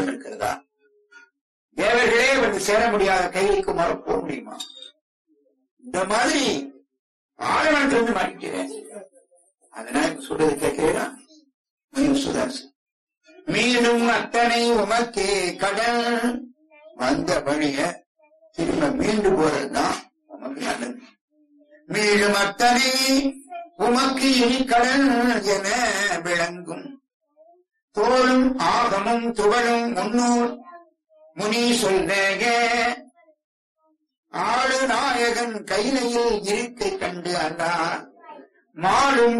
மாற்றம் இருக்கிறதா தேவர்களே வந்து சேர முடியாத கைகளுக்கு மர போக முடியுமா இந்த மாதிரி ஆழமனத்திலிருந்து மாட்டிக்கிறேன் அதனால இப்ப சொல்றது கேட்கிறீரா சுதாசு மீண்டும் அத்தனை உமக்கே கடல் வந்த வழிய திரும்ப மீண்டு போறதுதான் உமக்கு நல்லது மீண்டும் அத்தனை உமக்கு இனி கடல் என விளங்கும் தோளும் ஆகமும் துவளும் முன்னூர் முனி சொல்வேக ஆளு நாயகன் கைலையில் இருக்கை கண்டு அல்லா மாளும்